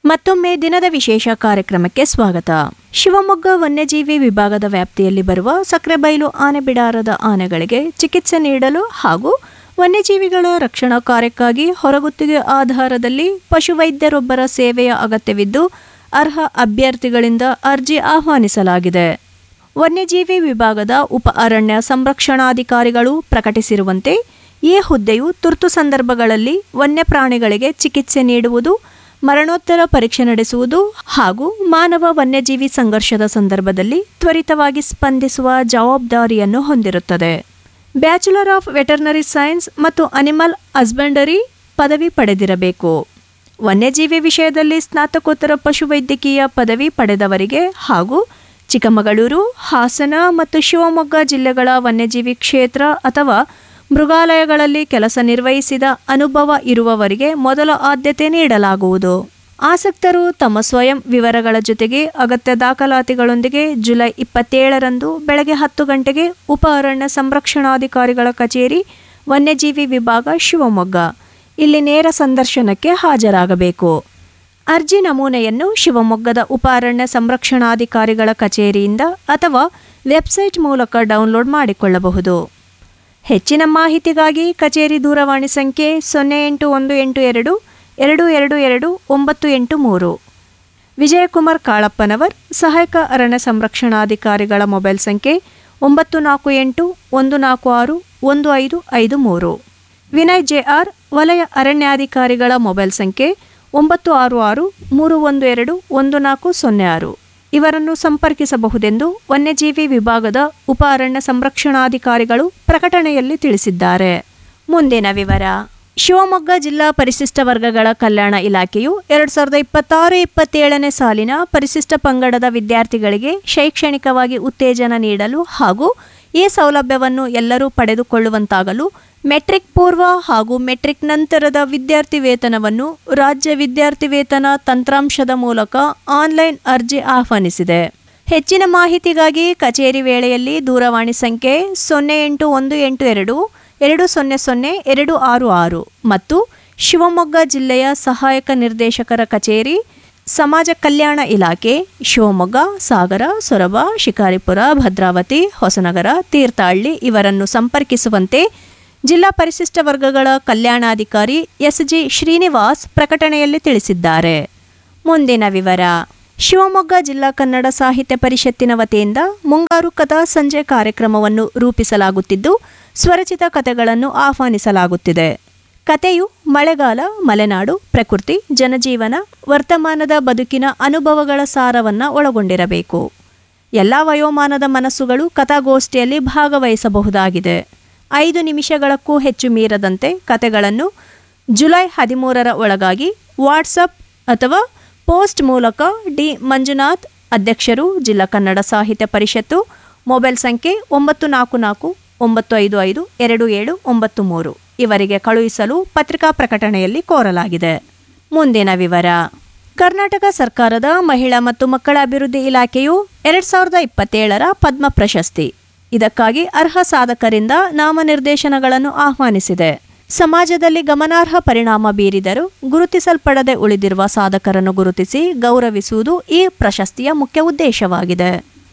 ಮತ್ತೊಮ್ಮೆ ದಿನದ ವಿಶೇಷ ಕಾರ್ಯಕ್ರಮಕ್ಕೆ ಸ್ವಾಗತ ಶಿವಮೊಗ್ಗ ವನ್ಯಜೀವಿ ವಿಭಾಗದ ವ್ಯಾಪ್ತಿಯಲ್ಲಿ ಬರುವ ಸಕ್ರೆಬೈಲು ಆನೆ ಬಿಡಾರದ ಆನೆಗಳಿಗೆ ಚಿಕಿತ್ಸೆ ನೀಡಲು ಹಾಗೂ ವನ್ಯಜೀವಿಗಳ ರಕ್ಷಣಾ ಕಾರ್ಯಕ್ಕಾಗಿ ಹೊರಗುತ್ತಿಗೆ ಆಧಾರದಲ್ಲಿ ಪಶುವೈದ್ಯರೊಬ್ಬರ ಸೇವೆಯ ಅಗತ್ಯವಿದ್ದು ಅರ್ಹ ಅಭ್ಯರ್ಥಿಗಳಿಂದ ಅರ್ಜಿ ಆಹ್ವಾನಿಸಲಾಗಿದೆ ವನ್ಯಜೀವಿ ವಿಭಾಗದ ಉಪ ಅರಣ್ಯ ಸಂರಕ್ಷಣಾಧಿಕಾರಿಗಳು ಪ್ರಕಟಿಸಿರುವಂತೆ ಈ ಹುದ್ದೆಯು ತುರ್ತು ಸಂದರ್ಭಗಳಲ್ಲಿ ವನ್ಯಪ್ರಾಣಿಗಳಿಗೆ ಚಿಕಿತ್ಸೆ ನೀಡುವುದು ಮರಣೋತ್ತರ ಪರೀಕ್ಷೆ ನಡೆಸುವುದು ಹಾಗೂ ಮಾನವ ವನ್ಯಜೀವಿ ಸಂಘರ್ಷದ ಸಂದರ್ಭದಲ್ಲಿ ತ್ವರಿತವಾಗಿ ಸ್ಪಂದಿಸುವ ಜವಾಬ್ದಾರಿಯನ್ನು ಹೊಂದಿರುತ್ತದೆ ಬ್ಯಾಚುಲರ್ ಆಫ್ ವೆಟರ್ನರಿ ಸೈನ್ಸ್ ಮತ್ತು ಅನಿಮಲ್ ಹಸ್ಬೆಂಡರಿ ಪದವಿ ಪಡೆದಿರಬೇಕು ವನ್ಯಜೀವಿ ವಿಷಯದಲ್ಲಿ ಸ್ನಾತಕೋತ್ತರ ಪಶುವೈದ್ಯಕೀಯ ಪದವಿ ಪಡೆದವರಿಗೆ ಹಾಗೂ ಚಿಕ್ಕಮಗಳೂರು ಹಾಸನ ಮತ್ತು ಶಿವಮೊಗ್ಗ ಜಿಲ್ಲೆಗಳ ವನ್ಯಜೀವಿ ಕ್ಷೇತ್ರ ಅಥವಾ ಮೃಗಾಲಯಗಳಲ್ಲಿ ಕೆಲಸ ನಿರ್ವಹಿಸಿದ ಅನುಭವ ಇರುವವರಿಗೆ ಮೊದಲ ಆದ್ಯತೆ ನೀಡಲಾಗುವುದು ಆಸಕ್ತರು ತಮ್ಮ ಸ್ವಯಂ ವಿವರಗಳ ಜೊತೆಗೆ ಅಗತ್ಯ ದಾಖಲಾತಿಗಳೊಂದಿಗೆ ಜುಲೈ ಇಪ್ಪತ್ತೇಳರಂದು ಬೆಳಗ್ಗೆ ಹತ್ತು ಗಂಟೆಗೆ ಉಪ ಅರಣ್ಯ ಸಂರಕ್ಷಣಾಧಿಕಾರಿಗಳ ಕಚೇರಿ ವನ್ಯಜೀವಿ ವಿಭಾಗ ಶಿವಮೊಗ್ಗ ಇಲ್ಲಿ ನೇರ ಸಂದರ್ಶನಕ್ಕೆ ಹಾಜರಾಗಬೇಕು ಅರ್ಜಿ ನಮೂನೆಯನ್ನು ಶಿವಮೊಗ್ಗದ ಉಪ ಅರಣ್ಯ ಸಂರಕ್ಷಣಾಧಿಕಾರಿಗಳ ಕಚೇರಿಯಿಂದ ಅಥವಾ ವೆಬ್ಸೈಟ್ ಮೂಲಕ ಡೌನ್ಲೋಡ್ ಮಾಡಿಕೊಳ್ಳಬಹುದು ಹೆಚ್ಚಿನ ಮಾಹಿತಿಗಾಗಿ ಕಚೇರಿ ದೂರವಾಣಿ ಸಂಖ್ಯೆ ಸೊನ್ನೆ ಎಂಟು ಒಂದು ಎಂಟು ಎರಡು ಎರಡು ಎರಡು ಎರಡು ಒಂಬತ್ತು ಎಂಟು ಮೂರು ವಿಜಯಕುಮಾರ್ ಕಾಳಪ್ಪನವರ್ ಸಹಾಯಕ ಅರಣ್ಯ ಸಂರಕ್ಷಣಾಧಿಕಾರಿಗಳ ಮೊಬೈಲ್ ಸಂಖ್ಯೆ ಒಂಬತ್ತು ನಾಲ್ಕು ಎಂಟು ಒಂದು ನಾಲ್ಕು ಆರು ಒಂದು ಐದು ಐದು ಮೂರು ವಿನಯ್ ಜೆ ಆರ್ ವಲಯ ಅರಣ್ಯಾಧಿಕಾರಿಗಳ ಮೊಬೈಲ್ ಸಂಖ್ಯೆ ಒಂಬತ್ತು ಆರು ಆರು ಮೂರು ಒಂದು ಎರಡು ಒಂದು ನಾಲ್ಕು ಸೊನ್ನೆ ಆರು ಇವರನ್ನು ಸಂಪರ್ಕಿಸಬಹುದೆಂದು ವನ್ಯಜೀವಿ ವಿಭಾಗದ ಉಪ ಅರಣ್ಯ ಸಂರಕ್ಷಣಾಧಿಕಾರಿಗಳು ಪ್ರಕಟಣೆಯಲ್ಲಿ ತಿಳಿಸಿದ್ದಾರೆ ಮುಂದಿನ ವಿವರ ಶಿವಮೊಗ್ಗ ಜಿಲ್ಲಾ ಪರಿಶಿಷ್ಟ ವರ್ಗಗಳ ಕಲ್ಯಾಣ ಇಲಾಖೆಯು ಎರಡು ಸಾವಿರದ ಇಪ್ಪತ್ತಾರು ಇಪ್ಪತ್ತೇಳನೇ ಸಾಲಿನ ಪರಿಶಿಷ್ಟ ಪಂಗಡದ ವಿದ್ಯಾರ್ಥಿಗಳಿಗೆ ಶೈಕ್ಷಣಿಕವಾಗಿ ಉತ್ತೇಜನ ನೀಡಲು ಹಾಗೂ ಈ ಸೌಲಭ್ಯವನ್ನು ಎಲ್ಲರೂ ಪಡೆದುಕೊಳ್ಳುವಂತಾಗಲು ಮೆಟ್ರಿಕ್ ಪೂರ್ವ ಹಾಗೂ ಮೆಟ್ರಿಕ್ ನಂತರದ ವಿದ್ಯಾರ್ಥಿ ವೇತನವನ್ನು ರಾಜ್ಯ ವಿದ್ಯಾರ್ಥಿ ವೇತನ ತಂತ್ರಾಂಶದ ಮೂಲಕ ಆನ್ಲೈನ್ ಅರ್ಜಿ ಆಹ್ವಾನಿಸಿದೆ ಹೆಚ್ಚಿನ ಮಾಹಿತಿಗಾಗಿ ಕಚೇರಿ ವೇಳೆಯಲ್ಲಿ ದೂರವಾಣಿ ಸಂಖ್ಯೆ ಸೊನ್ನೆ ಎಂಟು ಒಂದು ಎಂಟು ಎರಡು ಎರಡು ಸೊನ್ನೆ ಸೊನ್ನೆ ಎರಡು ಆರು ಆರು ಮತ್ತು ಶಿವಮೊಗ್ಗ ಜಿಲ್ಲೆಯ ಸಹಾಯಕ ನಿರ್ದೇಶಕರ ಕಚೇರಿ ಸಮಾಜ ಕಲ್ಯಾಣ ಇಲಾಖೆ ಶಿವಮೊಗ್ಗ ಸಾಗರ ಸೊರಬ ಶಿಕಾರಿಪುರ ಭದ್ರಾವತಿ ಹೊಸನಗರ ತೀರ್ಥಹಳ್ಳಿ ಇವರನ್ನು ಸಂಪರ್ಕಿಸುವಂತೆ ಜಿಲ್ಲಾ ಪರಿಶಿಷ್ಟ ವರ್ಗಗಳ ಕಲ್ಯಾಣಾಧಿಕಾರಿ ಎಸ್ ಜಿ ಶ್ರೀನಿವಾಸ್ ಪ್ರಕಟಣೆಯಲ್ಲಿ ತಿಳಿಸಿದ್ದಾರೆ ಮುಂದಿನ ವಿವರ ಶಿವಮೊಗ್ಗ ಜಿಲ್ಲಾ ಕನ್ನಡ ಸಾಹಿತ್ಯ ಪರಿಷತ್ತಿನ ವತಿಯಿಂದ ಮುಂಗಾರು ಕಥಾ ಸಂಜೆ ಕಾರ್ಯಕ್ರಮವನ್ನು ರೂಪಿಸಲಾಗುತ್ತಿದ್ದು ಸ್ವರಚಿತ ಕಥೆಗಳನ್ನು ಆಹ್ವಾನಿಸಲಾಗುತ್ತಿದೆ ಕಥೆಯು ಮಳೆಗಾಲ ಮಲೆನಾಡು ಪ್ರಕೃತಿ ಜನಜೀವನ ವರ್ತಮಾನದ ಬದುಕಿನ ಅನುಭವಗಳ ಸಾರವನ್ನು ಒಳಗೊಂಡಿರಬೇಕು ಎಲ್ಲ ವಯೋಮಾನದ ಮನಸ್ಸುಗಳು ಕಥಾಗೋಷ್ಠಿಯಲ್ಲಿ ಭಾಗವಹಿಸಬಹುದಾಗಿದೆ ಐದು ನಿಮಿಷಗಳಕ್ಕೂ ಹೆಚ್ಚು ಮೀರದಂತೆ ಕಥೆಗಳನ್ನು ಜುಲೈ ಹದಿಮೂರರ ಒಳಗಾಗಿ ವಾಟ್ಸಪ್ ಅಥವಾ ಪೋಸ್ಟ್ ಮೂಲಕ ಡಿ ಮಂಜುನಾಥ್ ಅಧ್ಯಕ್ಷರು ಜಿಲ್ಲಾ ಕನ್ನಡ ಸಾಹಿತ್ಯ ಪರಿಷತ್ತು ಮೊಬೈಲ್ ಸಂಖ್ಯೆ ಒಂಬತ್ತು ನಾಲ್ಕು ನಾಲ್ಕು ಒಂಬತ್ತು ಐದು ಐದು ಎರಡು ಏಳು ಒಂಬತ್ತು ಮೂರು ಇವರಿಗೆ ಕಳುಹಿಸಲು ಪತ್ರಿಕಾ ಪ್ರಕಟಣೆಯಲ್ಲಿ ಕೋರಲಾಗಿದೆ ಮುಂದಿನ ವಿವರ ಕರ್ನಾಟಕ ಸರ್ಕಾರದ ಮಹಿಳಾ ಮತ್ತು ಮಕ್ಕಳ ಅಭಿವೃದ್ಧಿ ಇಲಾಖೆಯು ಎರಡ್ ಸಾವಿರದ ಇಪ್ಪತ್ತೇಳರ ಪದ್ಮ ಪ್ರಶಸ್ತಿ ಇದಕ್ಕಾಗಿ ಅರ್ಹ ಸಾಧಕರಿಂದ ನಾಮನಿರ್ದೇಶನಗಳನ್ನು ಆಹ್ವಾನಿಸಿದೆ ಸಮಾಜದಲ್ಲಿ ಗಮನಾರ್ಹ ಪರಿಣಾಮ ಬೀರಿದರೂ ಗುರುತಿಸಲ್ಪಡದೆ ಉಳಿದಿರುವ ಸಾಧಕರನ್ನು ಗುರುತಿಸಿ ಗೌರವಿಸುವುದು ಈ ಪ್ರಶಸ್ತಿಯ ಮುಖ್ಯ ಉದ್ದೇಶವಾಗಿದೆ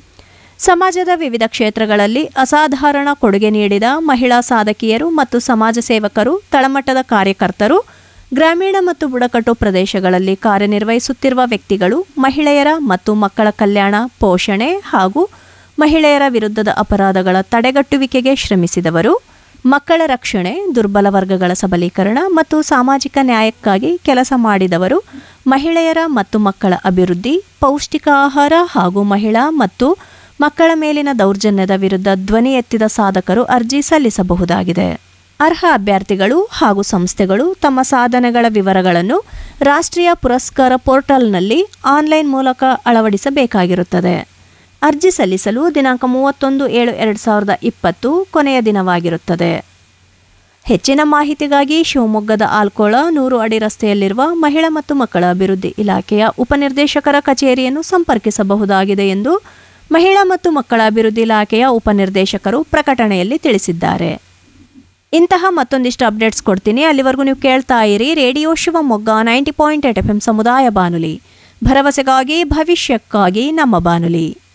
ಸಮಾಜದ ವಿವಿಧ ಕ್ಷೇತ್ರಗಳಲ್ಲಿ ಅಸಾಧಾರಣ ಕೊಡುಗೆ ನೀಡಿದ ಮಹಿಳಾ ಸಾಧಕಿಯರು ಮತ್ತು ಸಮಾಜ ಸೇವಕರು ತಳಮಟ್ಟದ ಕಾರ್ಯಕರ್ತರು ಗ್ರಾಮೀಣ ಮತ್ತು ಬುಡಕಟ್ಟು ಪ್ರದೇಶಗಳಲ್ಲಿ ಕಾರ್ಯನಿರ್ವಹಿಸುತ್ತಿರುವ ವ್ಯಕ್ತಿಗಳು ಮಹಿಳೆಯರ ಮತ್ತು ಮಕ್ಕಳ ಕಲ್ಯಾಣ ಪೋಷಣೆ ಹಾಗೂ ಮಹಿಳೆಯರ ವಿರುದ್ಧದ ಅಪರಾಧಗಳ ತಡೆಗಟ್ಟುವಿಕೆಗೆ ಶ್ರಮಿಸಿದವರು ಮಕ್ಕಳ ರಕ್ಷಣೆ ದುರ್ಬಲ ವರ್ಗಗಳ ಸಬಲೀಕರಣ ಮತ್ತು ಸಾಮಾಜಿಕ ನ್ಯಾಯಕ್ಕಾಗಿ ಕೆಲಸ ಮಾಡಿದವರು ಮಹಿಳೆಯರ ಮತ್ತು ಮಕ್ಕಳ ಅಭಿವೃದ್ಧಿ ಪೌಷ್ಟಿಕ ಆಹಾರ ಹಾಗೂ ಮಹಿಳಾ ಮತ್ತು ಮಕ್ಕಳ ಮೇಲಿನ ದೌರ್ಜನ್ಯದ ವಿರುದ್ಧ ಧ್ವನಿ ಎತ್ತಿದ ಸಾಧಕರು ಅರ್ಜಿ ಸಲ್ಲಿಸಬಹುದಾಗಿದೆ ಅರ್ಹ ಅಭ್ಯರ್ಥಿಗಳು ಹಾಗೂ ಸಂಸ್ಥೆಗಳು ತಮ್ಮ ಸಾಧನೆಗಳ ವಿವರಗಳನ್ನು ರಾಷ್ಟ್ರೀಯ ಪುರಸ್ಕಾರ ಪೋರ್ಟಲ್ನಲ್ಲಿ ಆನ್ಲೈನ್ ಮೂಲಕ ಅಳವಡಿಸಬೇಕಾಗಿರುತ್ತದೆ ಅರ್ಜಿ ಸಲ್ಲಿಸಲು ದಿನಾಂಕ ಮೂವತ್ತೊಂದು ಏಳು ಎರಡು ಸಾವಿರದ ಇಪ್ಪತ್ತು ಕೊನೆಯ ದಿನವಾಗಿರುತ್ತದೆ ಹೆಚ್ಚಿನ ಮಾಹಿತಿಗಾಗಿ ಶಿವಮೊಗ್ಗದ ಆಲ್ಕೋಳ ನೂರು ಅಡಿ ರಸ್ತೆಯಲ್ಲಿರುವ ಮಹಿಳಾ ಮತ್ತು ಮಕ್ಕಳ ಅಭಿವೃದ್ಧಿ ಇಲಾಖೆಯ ಉಪನಿರ್ದೇಶಕರ ಕಚೇರಿಯನ್ನು ಸಂಪರ್ಕಿಸಬಹುದಾಗಿದೆ ಎಂದು ಮಹಿಳಾ ಮತ್ತು ಮಕ್ಕಳ ಅಭಿವೃದ್ಧಿ ಇಲಾಖೆಯ ಉಪನಿರ್ದೇಶಕರು ಪ್ರಕಟಣೆಯಲ್ಲಿ ತಿಳಿಸಿದ್ದಾರೆ ಇಂತಹ ಮತ್ತೊಂದಿಷ್ಟು ಅಪ್ಡೇಟ್ಸ್ ಕೊಡ್ತೀನಿ ಅಲ್ಲಿವರೆಗೂ ನೀವು ಕೇಳ್ತಾ ಇರಿ radio Shivamogga ninety point eight F M ಸಮುದಾಯ ಬಾನುಲಿ ಭರವಸೆಗಾಗಿ ಭವಿಷ್ಯಕ್ಕಾಗಿ ನಮ್ಮ ಬಾನುಲಿ